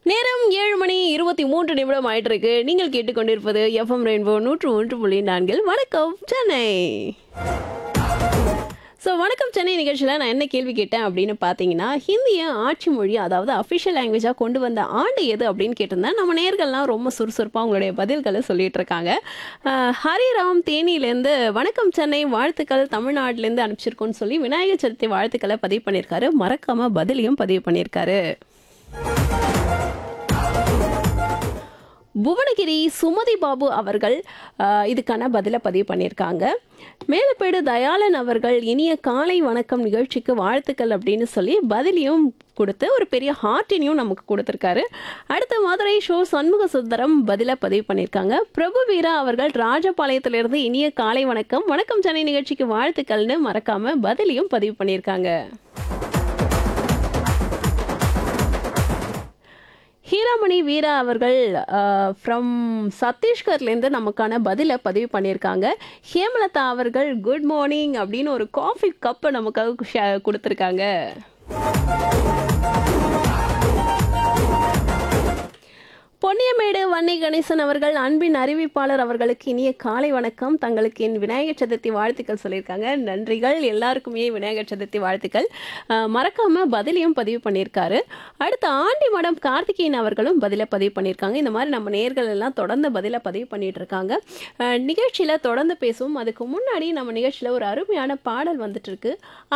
நேரம் ஏழு மணி இருபத்தி மூன்று நிமிடம் ஆயிட்டு இருக்கு நீங்கள் கேட்டுக்கொண்டிருப்பது எஃப்எம் ரெயின்போ நூற்று ஒன்று புள்ளி நான்கில் வணக்கம் சென்னை ஸோ வணக்கம் சென்னை நிகழ்ச்சியில் நான் என்ன கேள்வி கேட்டேன் அப்படின்னு பார்த்தீங்கன்னா ஹிந்தியை ஆட்சி மொழி அதாவது அஃபிஷியல் லாங்குவேஜாக கொண்டு வந்த ஆண்டு எது அப்படின்னு கேட்டிருந்தேன் நம்ம நேர்கள்லாம் ரொம்ப சுறுசுறுப்பாக உங்களுடைய பதில்களை சொல்லிட்டு இருக்காங்க அஹ், ஹரிராம் தேனியிலேருந்து வணக்கம் சென்னை வாழ்த்துக்கள் தமிழ்நாட்டிலேருந்து அனுப்பிச்சிருக்கோன்னு சொல்லி விநாயகர் சதுர்த்தி வாழ்த்துக்களை பதிவு பண்ணியிருக்காரு மறக்காமல் பதிலையும் பதிவு பண்ணியிருக்காரு புவனகிரி சுமதி பாபு அவர்கள் ஆஹ், இதுக்கான பதிலை பதிவு பண்ணியிருக்காங்க மேலப்பேடு தயாளன் அவர்கள் இனிய காலை வணக்கம் நிகழ்ச்சிக்கு வாழ்த்துக்கள் அப்படின்னு சொல்லி பதிலையும் கொடுத்து ஒரு பெரிய ஹார்ட்டினையும் நமக்கு கொடுத்துருக்காரு அடுத்த மதுரை ஷோ சண்முக சுந்தரம் பதிலை பதிவு பண்ணியிருக்காங்க பிரபு வீரா அவர்கள் ராஜபாளையத்திலிருந்து இனிய காலை வணக்கம் வணக்கம் சென்னை நிகழ்ச்சிக்கு வாழ்த்துக்கள்னு மறக்காம பதிலையும் பதிவு பண்ணியிருக்காங்க ஹீராமணி வீரா அவர்கள் ஃப்ரம் சத்தீஸ்கர்லேருந்து நமக்கான பதிலை பதிவு பண்ணியிருக்காங்க ஹேமலதா அவர்கள் குட் மார்னிங் அப்படின்னு ஒரு காஃபி கப்பை நமக்காக ஷே- கொடுத்துருக்காங்க பொன்னியமேடு வன்னி கணேசன் அவர்கள் அன்பின் அறிவிப்பாளர் அவர்களுக்கு இனிய காலை வணக்கம் தங்களுக்கு என் விநாயகர் சதுர்த்தி வாழ்த்துக்கள் சொல்லியிருக்காங்க நன்றிகள் எல்லாருக்குமே விநாயகர் சதுர்த்தி வாழ்த்துக்கள் அஹ், மறக்காம பதிலையும் பதிவு பண்ணியிருக்காரு அடுத்து ஆண்டி மடம் கார்த்திகேயன் அவர்களும் பதிலை பதிவு பண்ணியிருக்காங்க இந்த மாதிரி நம்ம நேர்கள் எல்லாம் தொடர்ந்து பதிலை பதிவு பண்ணிட்டு இருக்காங்க அஹ், நிகழ்ச்சியில தொடர்ந்து பேசுவோம் அதுக்கு முன்னாடி நம்ம நிகழ்ச்சியில ஒரு அருமையான பாடல் வந்துட்டு இருக்கு